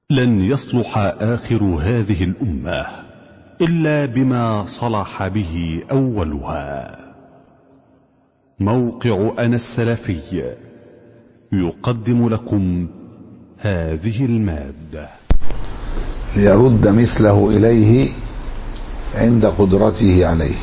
لن يصلح آخر هذه الأمة إلا بما صلح به أولها موقع أنا السلفي يقدم لكم هذه المادة ليرد مثله إليه عند قدرته عليه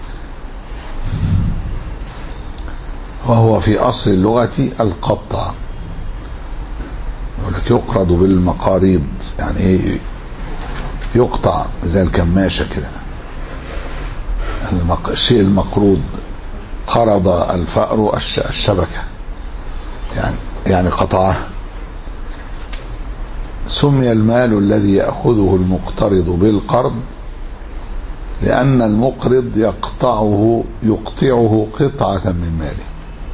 وهو في أصل اللغة القطع يقول لك يقرض بالمقاريض يعني ايه يقطع زي الكماشة كده المق... الشيء المقروض قرض الفأر الش... الشبكة يعني يعني قطعه سمي المال الذي يأخذه المقترض بالقرض لأن المقرض يقطعه يقطعه قطعة من ماله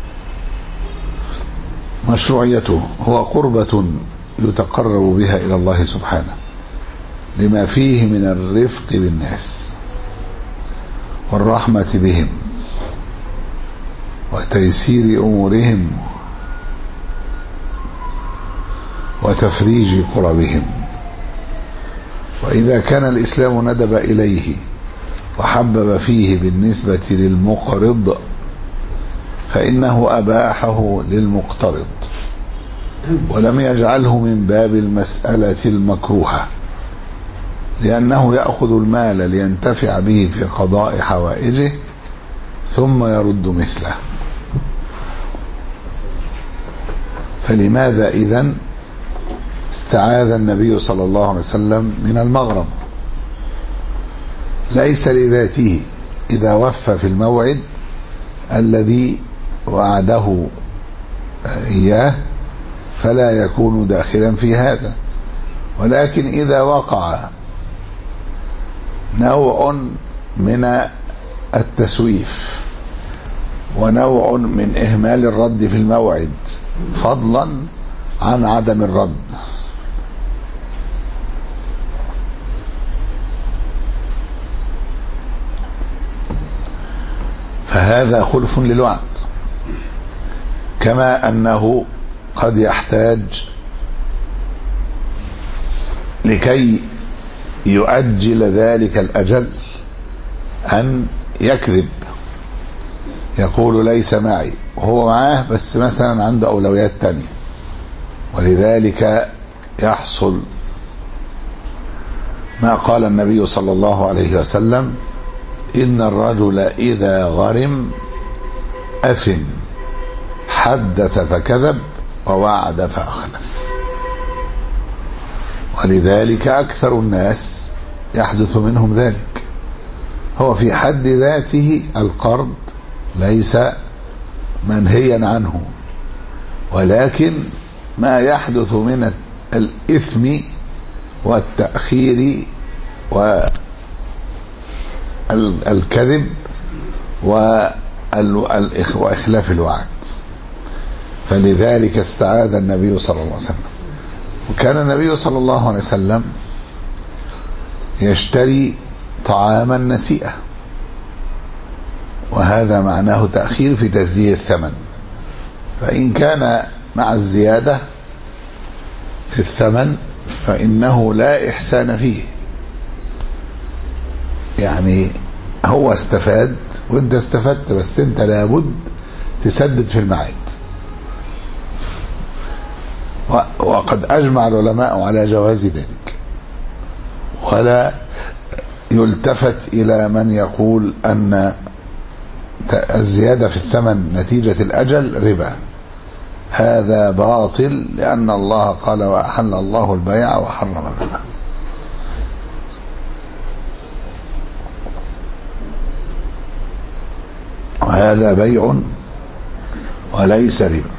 مشروعيته هو قربة يتقرب بها إلى الله سبحانه لما فيه من الرفق بالناس والرحمة بهم وتيسير أمورهم وتفريج كربهم وإذا كان الإسلام ندب إليه وحبب فيه بالنسبة للمقرض فإنه أباحه للمقترض ولم يجعله من باب المسألة المكروهة لأنه يأخذ المال لينتفع به في قضاء حوائجه ثم يرد مثله فلماذا إذن استعاذ النبي صلى الله عليه وسلم من المغرم ليس لذاته إذا وفى في الموعد الذي وعده إياه فلا يكون داخلا في هذا ولكن إذا وقع نوع من التسويف ونوع من إهمال الرد في الموعد فضلا عن عدم الرد فهذا خلف للوعد كما أنه قد يحتاج لكي يؤجل ذلك الأجل أن يكذب يقول ليس معي وهو معاه بس مثلا عنده أولويات تانية ولذلك يحصل ما قال النبي صلى الله عليه وسلم إن الرجل إذا غرم أثم حدث فكذب ووعد فأخلف ولذلك أكثر الناس يحدث منهم ذلك هو في حد ذاته القرض ليس منهيا عنه ولكن ما يحدث من الإثم والتأخير والكذب وإخلاف الوعد فلذلك استعاذ النبي صلى الله عليه وسلم وكان النبي صلى الله عليه وسلم يشتري طعاما نسيئة وهذا معناه تأخير في تسديد الثمن فإن كان مع الزيادة في الثمن فإنه لا إحسان فيه يعني هو استفاد وانت استفدت بس انت لابد تسدد في المعاد وقد أجمع العلماء على جواز ذلك ولا يلتفت إلى من يقول أن الزيادة في الثمن نتيجة الأجل ربا هذا باطل لأن الله قال وأحل الله البيع وحرم الربا وهذا بيع وليس ربا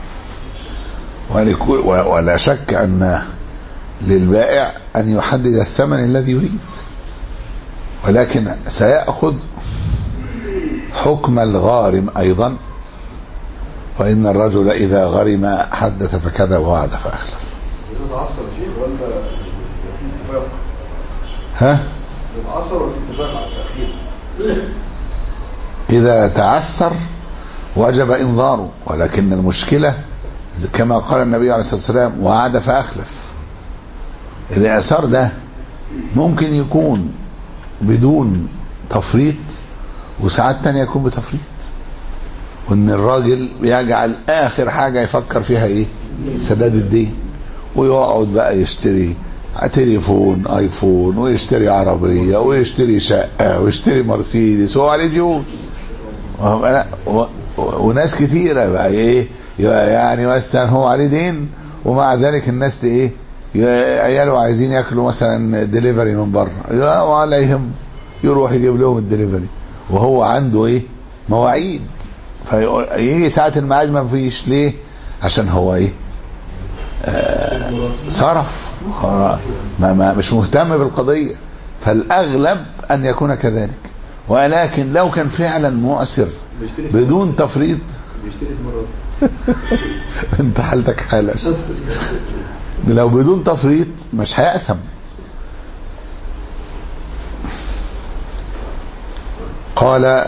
ولا شك أن للبائع أن يحدد الثمن الذي يريد ولكن سيأخذ حكم الغارم أيضا وإن الرجل إذا غرم حدث فكذا ووعد فأخلف تتعصر شيء ولا في اتفاق؟ ها؟ تتعصر ولا في اتفاق على التأخير؟ إذا تعسر وجب إنظاره ولكن المشكلة كما قال النبي عليه الصلاة والسلام وعد فأخلف الإعسار ده ممكن يكون بدون تفريط وساعات تانية يكون بتفريط وان الراجل يجعل اخر حاجة يفكر فيها ايه سداد الدين ويقعد بقى يشتري تليفون ايفون ويشتري عربية ويشتري شقة ويشتري مرسيدس وهو عليه ديون وهم- و- و- وناس كتيرة بقى ايه يبقى يعني مثلا هو عليه دين ومع ذلك الناس ت- ايه ي- عياله عايزين ياكلوا مثلا ديليفري من بره يا ولا يهم يروح يجيب لهم الدليفري وهو عنده ايه مواعيد فيجي ساعة الميعاد ما فيش ليه عشان هو ايه آه صرف آه، ما ما مش مهتم بالقضية فالأغلب أن يكون كذلك ولكن لو كان فعلا مؤثر بدون تفريط بيشتري في مرة انت حالتك حالك لو بدون تفريط مش هيأثم قال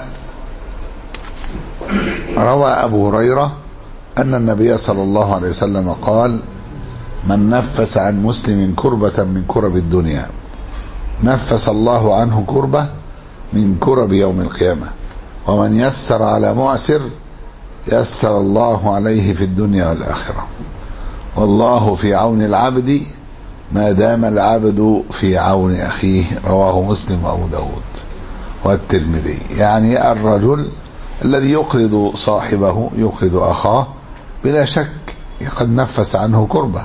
روى أبو هريرة أن النبي صلى الله عليه وسلم قال من نفس عن مسلم كربة من كرب الدنيا نفس الله عنه كربة من كرب يوم القيامة ومن يسر على معسر يسر الله عليه في الدنيا والآخرة والله في عون العبد ما دام العبد في عون أخيه رواه مسلم وأبو داود والترمذي يعني الرجل الذي يقرض صاحبه يقرض أخاه بلا شك قد نفس عنه كربة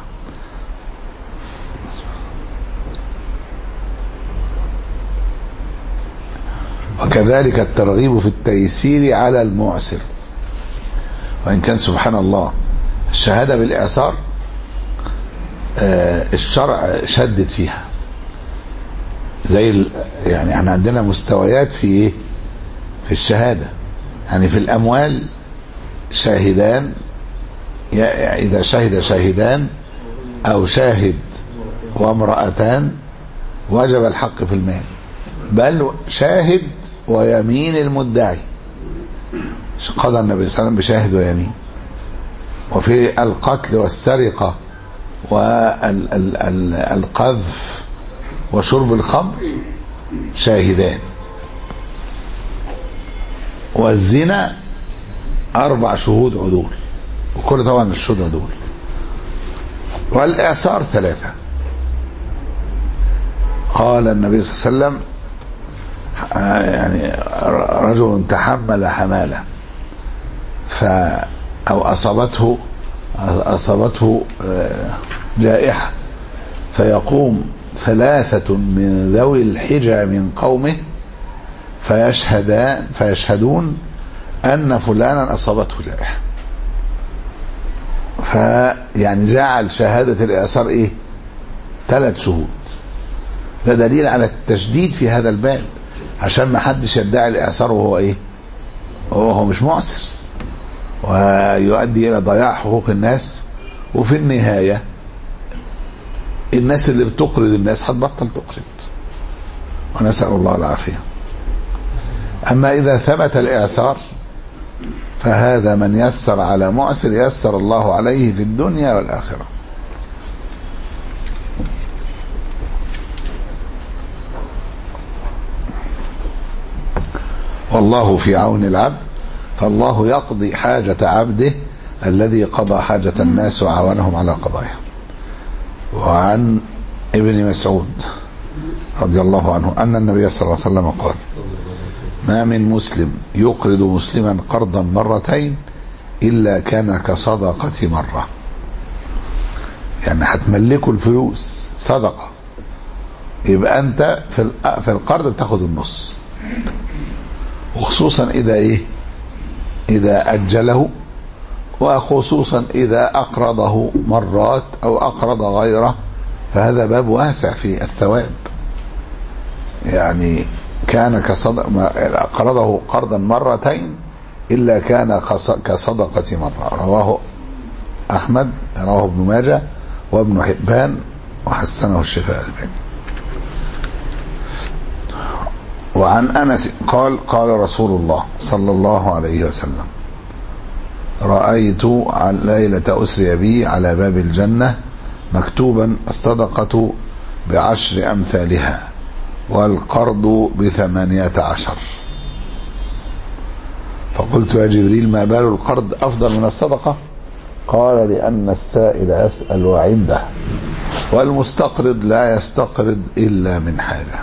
وكذلك الترغيب في التيسير على المعسر وإن كان سبحان الله الشهادة بالإعصار آه، الشرع شدد فيها زي ال- يعني احنا عندنا مستويات في ايه في الشهادة يعني في الأموال شاهدان يا- إذا شهد شاهدان أو شاهد وامرأتان وجب الحق في المال بل شاهد ويمين المدعي قضى النبي صلى الله عليه وسلم بشاهد ويمين وفي القتل والسرقة والقذف وشرب الخمر شاهدان والزنا أربع شهود عدول وكل طبعا الشهود عدول والإعصار ثلاثة قال النبي صلى الله عليه وسلم آه، يعني رجل تحمل حماله ف أو أصابته أصابته آه، جائحة فيقوم ثلاثة من ذوي الحجى من قومه فيشهدان فيشهدون أن فلانا أصابته جائحة فيعني جعل شهادة الإعصار إيه ثلاث شهود ده دليل على التشديد في هذا الباب عشان ما حدش يدعي الإعصار وهو إيه وهو مش معسر ويؤدي إلى ضياع حقوق الناس وفي النهاية الناس اللي بتقرض الناس هتبطل تقرض ونسأل الله العافية أما إذا ثبت الإعسار فهذا من يسر على معسر يسر الله عليه في الدنيا والآخرة والله في عون العبد فالله يقضي حاجة عبده الذي قضى حاجة الناس وعاونهم على قضاياها وعن ابن مسعود رضي الله عنه أن النبي صلى الله عليه وسلم قال ما من مسلم يقرض مسلما قرضا مرتين إلا كان كصدقة مرة يعني هتملكوا الفلوس صدقة يبقى أنت في ال- في القرض بتاخد النص وخصوصا إذا إيه إذا أجله وخصوصا إذا أقرضه مرات أو أقرض غيره فهذا باب واسع في الثواب يعني كان كصدق ما- أقرضه قرضا مرتين إلا كان خص- كصدقة مرة رواه أحمد رواه ابن ماجه وابن حبان وحسنه الشيخ الألباني وعن أنس قال قال رسول الله صلى الله عليه وسلم رأيت على ليلة أسري بي على باب الجنة مكتوبا الصدقة بعشر أمثالها والقرض بثمانية عشر فقلت يا جبريل ما بال القرض أفضل من الصدقة قال لأن السائل يسأل وعنده والمستقرض لا يستقرض إلا من حاجة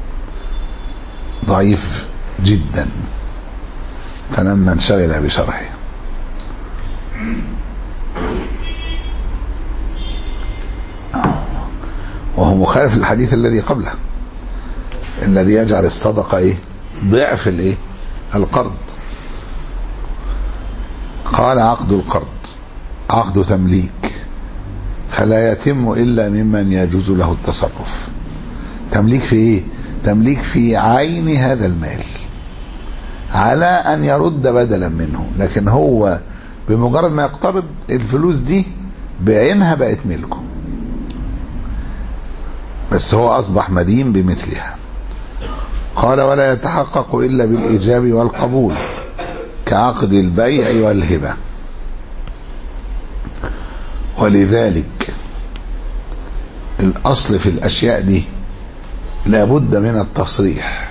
ضعيف جدا فلن ننشغل بشرحه وهو مخالف للحديث الذي قبله الذي يجعل الصدقة ايه ضعف الايه القرض قال عقد القرض عقد تمليك فلا يتم الا ممن يجوز له التصرف تمليك في ايه تمليك في عين هذا المال على ان يرد بدلا منه لكن هو بمجرد ما يقترض الفلوس دي بعينها بقت ملكه بس هو اصبح مدين بمثلها قال ولا يتحقق الا بالايجاب والقبول كعقد البيع والهبه ولذلك الاصل في الاشياء دي لابد من التصريح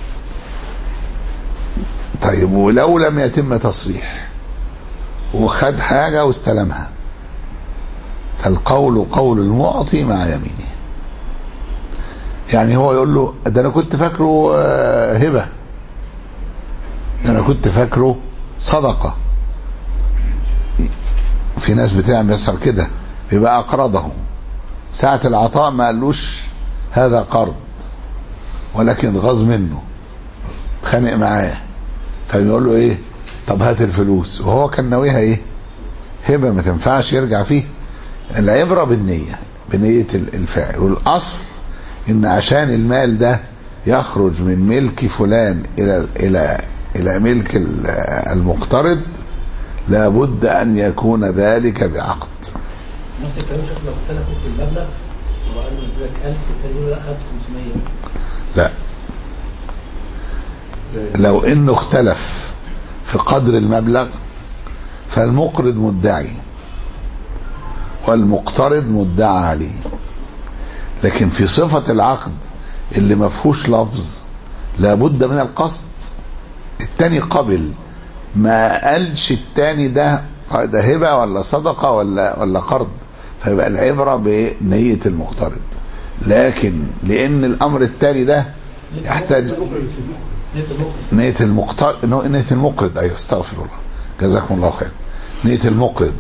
طيب ولو لم يتم تصريح وخد حاجه واستلمها فالقول قول المعطي مع يمينه يعني هو يقول له ده انا كنت فاكره هبه ده انا كنت فاكره صدقه في ناس بتعمل يسر كده بيبقى اقرضه ساعة العطاء ما قالوش هذا قرض ولكن غاظ منه اتخانق معاه فبيقول له ايه طب هات الفلوس وهو كان ناويها ايه هبه ما تنفعش يرجع فيه العبره بالنيه بنيه الفاعل والاصل ان عشان المال ده يخرج من ملك فلان الى الى الى ملك المقترض لابد ان يكون ذلك بعقد نفس الكلام شوف لو اختلفوا في المبلغ وقال له اديلك 1000 والتاني يقول لا خدت 500 لا لو انه اختلف في قدر المبلغ فالمقرض مدعي والمقترض مدعى عليه لكن في صفة العقد اللي ما فيهوش لفظ لابد من القصد التاني قبل ما قالش التاني ده ده هبه ولا صدقه ولا ولا قرض فيبقى العبره بنيه المقترض لكن لان الامر التالي ده يحتاج نية المخرج نيه المقترض نيه المقرض ايوه استغفر الله جزاكم الله خير نيه المقرض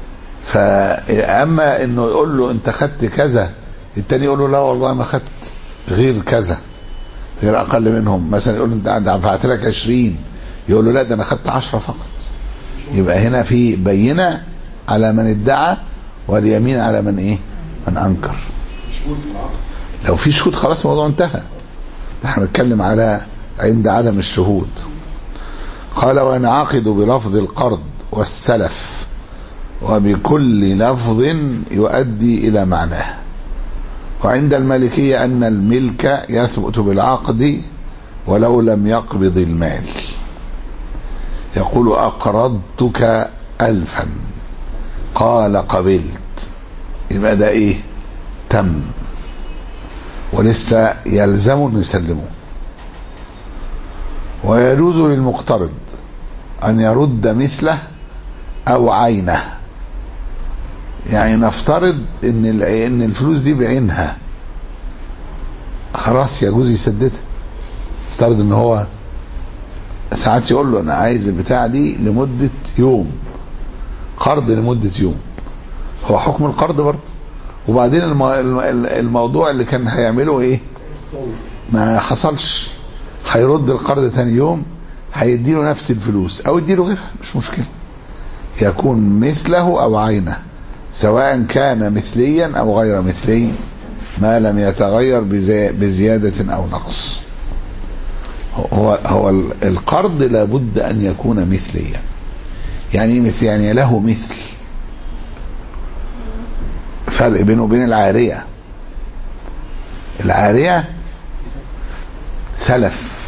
فاما انه يقول له انت خدت كذا التاني يقول له لا والله ما خدت غير كذا غير اقل منهم مثلا يقول له انت دفعت لك 20 يقول له لا ده انا خدت 10 فقط يبقى هنا في بينه على من ادعى واليمين على من ايه من انكر لو في شهود خلاص الموضوع انتهى احنا بنتكلم على عند عدم الشهود قال وينعقد بلفظ القرض والسلف وبكل لفظ يؤدي الى معناه وعند المالكية أن الملك يثبت بالعقد ولو لم يقبض المال يقول أقرضتك ألفا قال قبلت يبقى ده إيه تم ولسه يلزم أن يسلمه ويجوز للمقترض أن يرد مثله أو عينه يعني نفترض ان ان الفلوس دي بعينها خلاص يجوز يسددها افترض ان هو ساعات يقول له انا عايز البتاع دي لمده يوم قرض لمده يوم هو حكم القرض برضه وبعدين الم... الموضوع اللي كان هيعمله ايه ما حصلش هيرد القرض تاني يوم هيديله نفس الفلوس او يديله غيرها مش مشكله يكون مثله او عينه سواء كان مثليا او غير مثلي ما لم يتغير بزي بزيادة او نقص هو هو القرض لابد ان يكون مثليا يعني ايه مثل يعني له مثل فرق بينه وبين العارية العارية سلف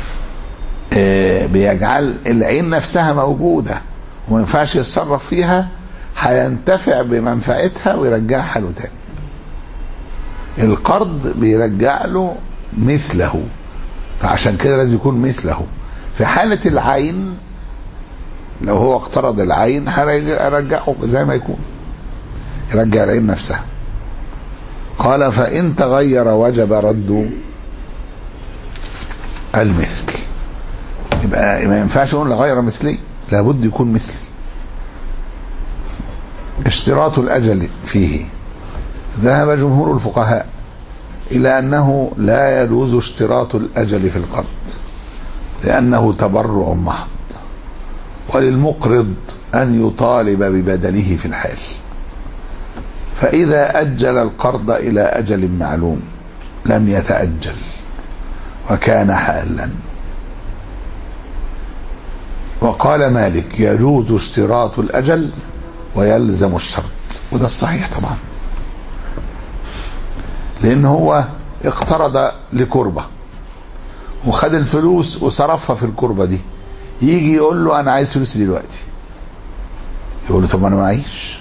بيجعل العين نفسها موجودة وما ينفعش يتصرف فيها هينتفع بمنفعتها ويرجعها له تاني القرض بيرجع له مثله فعشان كده لازم يكون مثله في حالة العين لو هو اقترض العين هيرجعه زي ما يكون يرجع العين نفسها قال فإن تغير وجب رد المثل يبقى ما ينفعش نقول غير مثلي لابد يكون مثلي اشتراط الأجل فيه ذهب جمهور الفقهاء إلى أنه لا يجوز اشتراط الأجل في القرض لأنه تبرع محض وللمقرض أن يطالب ببدله في الحال فإذا أجل القرض إلى أجل معلوم لم يتأجل وكان حالا وقال مالك يجوز اشتراط الأجل ويلزم الشرط وده الصحيح طبعا لأن هو اقترض لكربة وخد الفلوس وصرفها في الكربة دي يجي يقول له أنا عايز فلوسي دلوقتي يقول له طب أنا معيش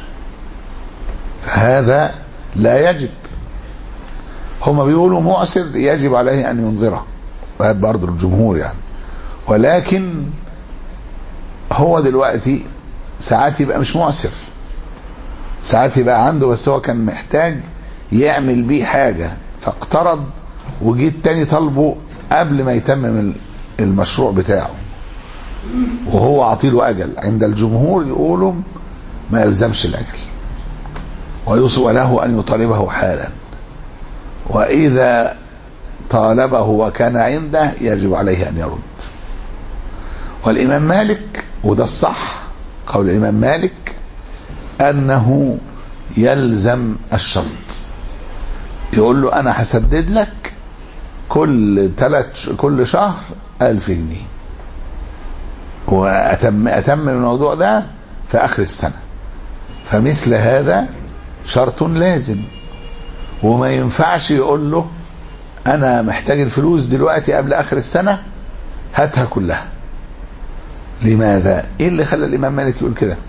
فهذا لا يجب هما بيقولوا معسر يجب عليه أن ينظره برضه الجمهور يعني ولكن هو دلوقتي ساعات يبقى مش معسر ساعات يبقى عنده بس هو كان محتاج يعمل بيه حاجة فاقترض وجيت تاني طالبه قبل ما يتمم المشروع بتاعه وهو عطيله أجل عند الجمهور يقولوا ما يلزمش الأجل ويوصي له أن يطالبه حالا وإذا طالبه وكان عنده يجب عليه أن يرد والإمام مالك وده الصح قول الإمام مالك أنه يلزم الشرط يقول له أنا هسدد لك كل ثلاث كل شهر ألف جنيه وأتم أتم الموضوع ده في آخر السنة فمثل هذا شرط لازم وما ينفعش يقول له أنا محتاج الفلوس دلوقتي قبل آخر السنة هاتها كلها لماذا؟ إيه اللي خلى الإمام مالك يقول كده؟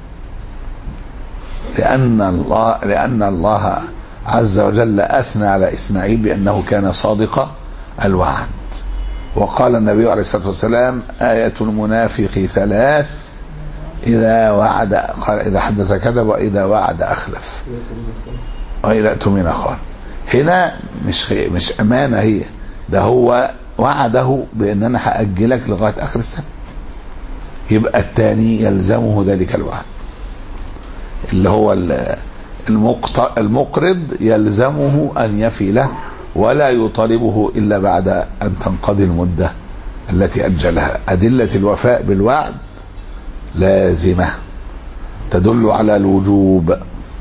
لأن الله لأن الله عز وجل أثنى على إسماعيل بأنه كان صادق الوعد وقال النبي عليه الصلاة والسلام آية المنافق ثلاث إذا وعد قال إذا حدث كذب وإذا وعد أخلف وإذا اؤتمن خان هنا مش مش أمانة هي ده هو وعده بأن أنا هأجلك لغاية آخر السنة يبقى الثاني يلزمه ذلك الوعد اللي هو المقرض يلزمه أن يفي له ولا يطالبه إلا بعد أن تنقضي المدة التي أجلها أدلة الوفاء بالوعد لازمة تدل على الوجوب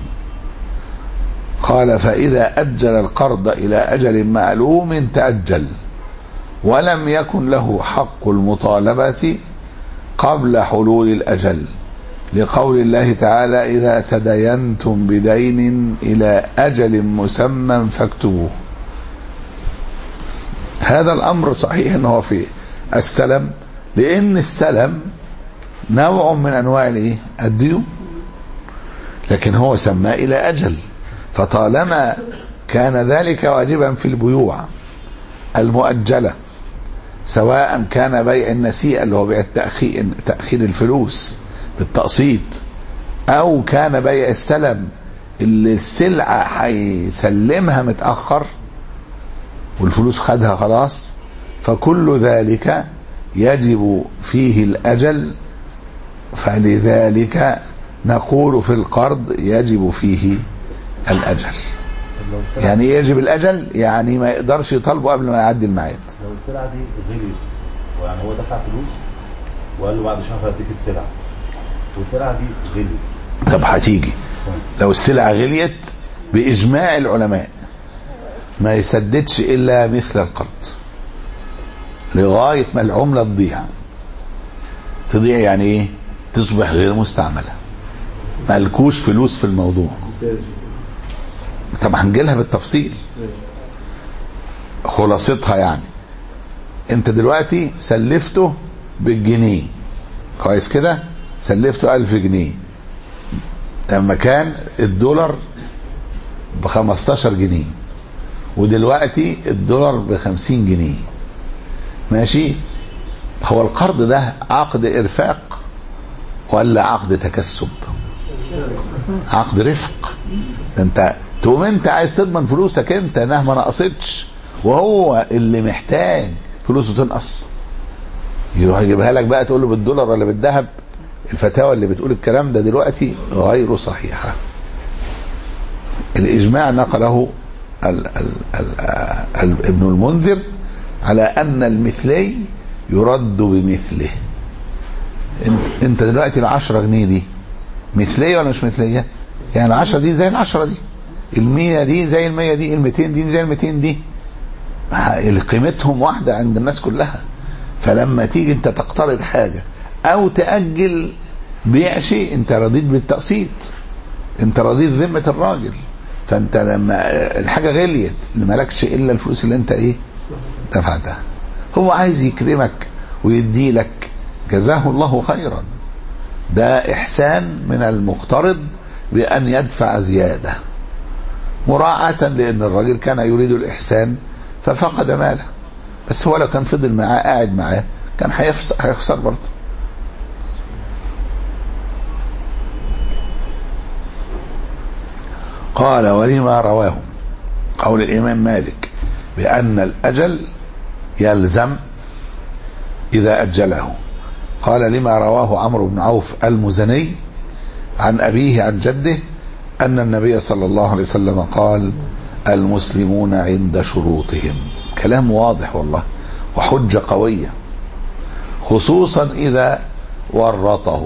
قال فإذا أجل القرض إلى أجل معلوم تأجل ولم يكن له حق المطالبة قبل حلول الأجل لقول الله تعالى إذا تدينتم بدين إلى أجل مسمى فاكتبوه هذا الأمر صحيح أنه في السلم لأن السلم نوع من أنواع الإيه؟ الديون لكن هو سماه إلى أجل فطالما كان ذلك واجبا في البيوع المؤجلة سواء كان بيع النسيئة اللي هو بيع التأخير تأخير الفلوس بالتقسيط أو كان بيع السلم اللي السلعة هيسلمها متأخر والفلوس خدها خلاص فكل ذلك يجب فيه الأجل فلذلك نقول في القرض يجب فيه الأجل طب لو السلعة يعني إيه يجب الأجل يعني ما يقدرش يطالبه قبل ما يعدي الميعاد لو السلعة دي غليت ويعني هو دفع فلوس وقال له بعد شهر هديك السلعة والسلعة دي غليت طب هتيجي لو السلعة غليت بإجماع العلماء ما يسددش إلا مثل القرض لغاية ما العملة تضيع تضيع يعني إيه تصبح غير مستعملة ملكوش فلوس في الموضوع طب هنجيلها بالتفصيل خلاصتها يعني انت دلوقتي سلفته بالجنيه كويس كده سلفته ألف جنيه لما كان الدولار ب 15 جنيه ودلوقتي الدولار ب 50 جنيه ماشي هو القرض ده عقد ارفاق ولا عقد تكسب عقد رفق ده انت تقوم انت عايز تضمن فلوسك انت انها ما نقصتش وهو اللي محتاج فلوسه تنقص يروح يجيبها لك بقى تقول له بالدولار ولا بالذهب الفتاوى اللي بتقول الكلام ده دلوقتي غير صحيحه الاجماع نقله ال ال ال ال ابن المنذر على ان المثلي يرد بمثله انت, انت دلوقتي العشرة جنيه دي مثلية ولا مش مثلية يعني العشرة دي زي العشرة دي المية دي زي المية دي الميتين دي زي الميتين دي قيمتهم واحدة عند الناس كلها فلما تيجي انت تقترض حاجة او تأجل بيع شيء انت رضيت بالتقسيط انت رضيت ذمة الراجل فانت لما الحاجة غليت مالكش الا الفلوس اللي انت ايه دفعتها هو عايز يكرمك ويدي لك جزاه الله خيرا ده احسان من المقترض بان يدفع زياده مراعاة لان الراجل كان يريد الاحسان ففقد ماله بس هو لو كان فضل معاه قاعد معاه كان هيخسر برضه قال ولما رواه قول الامام مالك بان الاجل يلزم اذا اجله قال لما رواه عمرو بن عوف المزني عن أبيه عن جده أن النبي صلى الله عليه وسلم قال المسلمون عند شروطهم كلام واضح والله وحجة قوية خصوصا إذا ورطه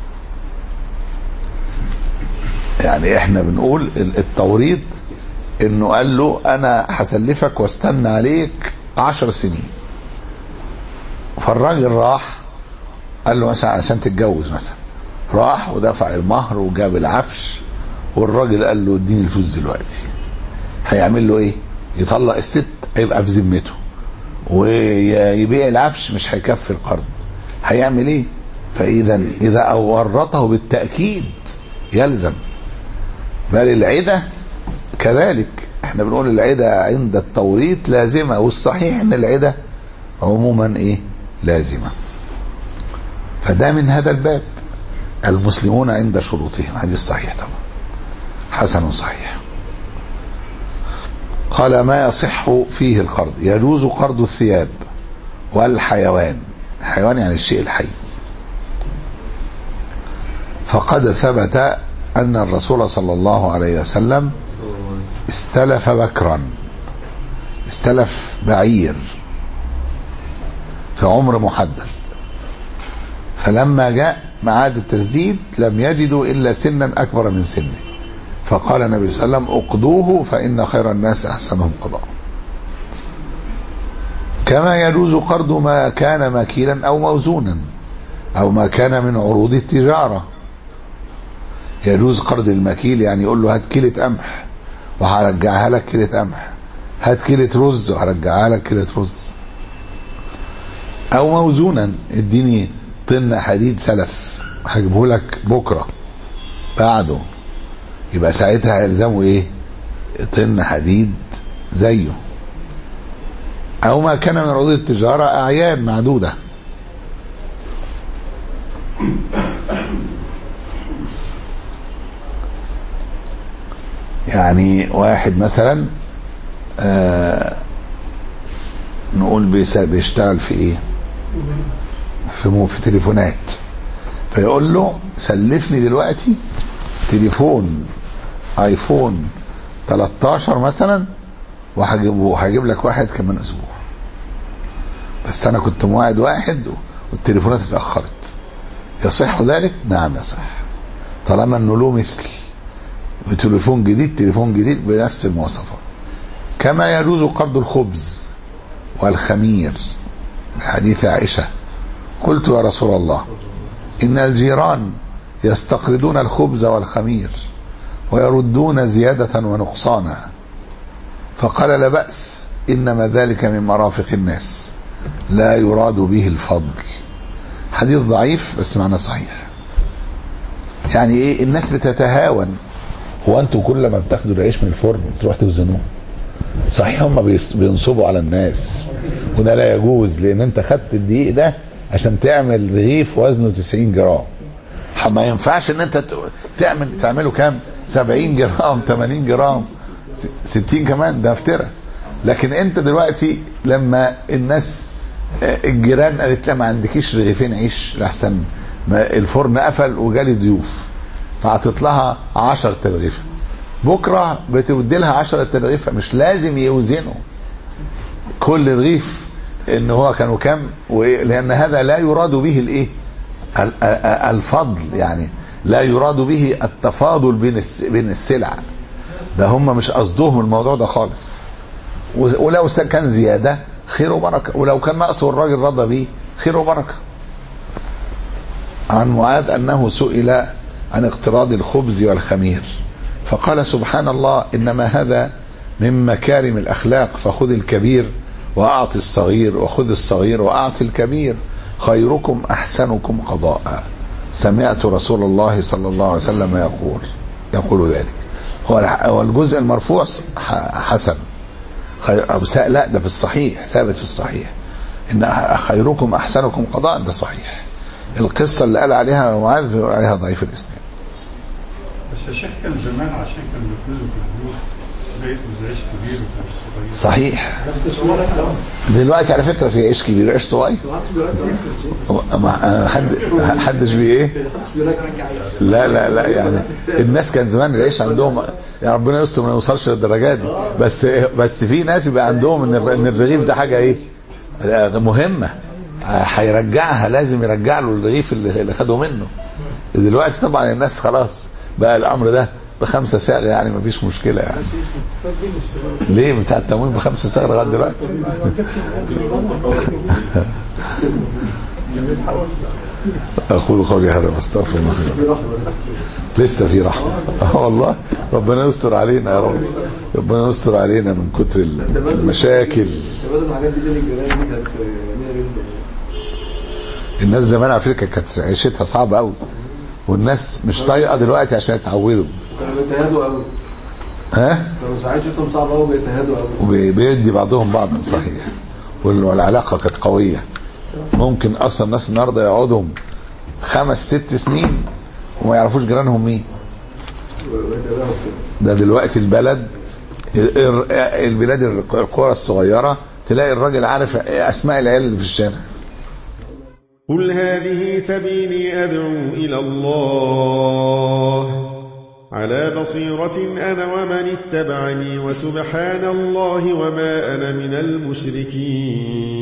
يعني احنا بنقول التوريط انه قال له انا هسلفك واستنى عليك عشر سنين فالراجل راح قال له مثلا عشان تتجوز مثلا راح ودفع المهر وجاب العفش والراجل قال له اديني الفلوس دلوقتي هيعمل له ايه يطلق الست هيبقى في ذمته ويبيع العفش مش هيكفي القرض هيعمل ايه فاذا اذا ورطه بالتاكيد يلزم بل العده كذلك احنا بنقول العده عند التوريط لازمه والصحيح ان العده عموما ايه لازمه فده من هذا الباب المسلمون عند شروطهم حديث صحيح طبعا حسن صحيح قال ما يصح فيه القرض يجوز قرض الثياب والحيوان الحيوان يعني الشيء الحي فقد ثبت أن الرسول صلى الله عليه وسلم استلف بكرا استلف بعير في عمر محدد فلما جاء معاد التسديد لم يجدوا إلا سنا أكبر من سنه فقال النبي صلى الله عليه وسلم اقضوه فإن خير الناس أحسنهم قضاء كما يجوز قرض ما كان مكيلا أو موزونا أو ما كان من عروض التجارة يجوز قرض المكيل يعني يقول له هات كيلة قمح وهرجعها لك كيلة قمح هات كيلة رز وهرجعها لك كيلة رز أو موزونا اديني طن حديد سلف هجيبه لك بكرة بعده يبقى ساعتها هيلزموا ايه طن حديد زيه او ما كان من عروض التجارة اعيان معدودة يعني واحد مثلا آه نقول بيشتغل في ايه في مو في تليفونات فيقول له سلفني دلوقتي تليفون ايفون 13 مثلا وهجيبه هجيب لك واحد كمان اسبوع بس انا كنت موعد واحد والتليفونات اتاخرت يصح ذلك نعم يصح طالما انه له مثل بتليفون جديد تليفون جديد بنفس المواصفات كما يجوز قرض الخبز والخمير حديث عائشه قلت يا رسول الله إن الجيران يستقرضون الخبز والخمير ويردون زيادة ونقصانا فقال لا بأس إنما ذلك من مرافق الناس لا يراد به الفضل حديث ضعيف بس معنى صحيح يعني ايه الناس بتتهاون هو انتوا كل ما بتاخدوا العيش من الفرن تروح توزنوه صحيح هم بيس- بينصبوا على الناس وده لا يجوز لان انت خدت الدقيق ده عشان تعمل رغيف وزنه 90 جرام ح- ما ينفعش ان انت ت- تعمل تعمله كام 70 جرام 80 جرام س- 60 كمان ده افترى لكن انت دلوقتي لما الناس آه، الجيران قالت لها ما عندكيش رغيفين عيش لحسن ما الفرن قفل وجالي ضيوف فعطت لها 10 ترغيفه بكره بتودي لها 10 ترغيفه مش لازم يوزنوا كل رغيف ان هو كانوا كام وإيه؟ لان هذا لا يراد به الايه ال- ال- الفضل يعني لا يراد به التفاضل بين الس- بين السلع ده هم مش قصدهم الموضوع ده خالص و- ولو س- كان زياده خير وبركه ولو كان نقص والراجل رضى بيه خير وبركه عن معاذ انه سئل عن اقتراض الخبز والخمير فقال سبحان الله انما هذا من مكارم الاخلاق فخذ الكبير واعط الصغير وخذ الصغير واعط الكبير خيركم احسنكم قضاء سمعت رسول الله صلى الله عليه وسلم يقول يقول ذلك هو الح- هو الجزء المرفوع ح- حسن خير أو سا- لا ده في الصحيح ثابت في الصحيح ان أح- خيركم احسنكم قضاء ده صحيح القصه اللي قال عليها معاذ بيقول عليها ضعيف الاسناد بس يا شيخ كان زمان عشان كانوا بيركزوا في الفلوس زي زي عيش كبير وكان صغير صحيح دلوقتي على فكره في عيش كبير وعيش صغير ما- حد حدش بي ايه لا لا لا يعني الناس كان زمان العيش عندهم يا ربنا يستر ما يوصلش للدرجات دي بس بس في ناس يبقى عندهم ان الر- ان الرغيف ده حاجه ايه مهمه هيرجعها لازم يرجع له الرغيف اللي اللي خده منه دلوقتي طبعا الناس خلاص بقى الامر ده بخمسه سعر يعني مفيش مشكله يعني ليه بتاع التموين بخمسه سعر لغايه دلوقتي اقول قولي هذا واستغفر الله لي. لسه في رحمه اه والله ربنا يستر علينا يا رب ربنا يستر علينا من كتر المشاكل بدل الحاجات دي بين الجيران دي كانت مية جدا الناس زمان على فكره كانت عيشتها صعبه قوي والناس مش طايقه دلوقتي عشان يتعودوا كانوا بيتهادوا قوي ها كانوا ساعات شفتهم صعب قوي بيتهادوا قوي وبيدي بعضهم بعضا صحيح وال- والعلاقه كانت قويه ممكن اصلا الناس النهارده يقعدوا خمس ست سنين وما يعرفوش جيرانهم مين ويتابعوا كده ده دلوقتي البلد ال- ال- البلاد الق- القرى الصغيره تلاقي الراجل عارف اسماء العيال اللي في الشارع قل هذه سبيلي أدعو إلى الله على بصيرة أنا ومن اتبعني وسبحان الله وما أنا من المشركين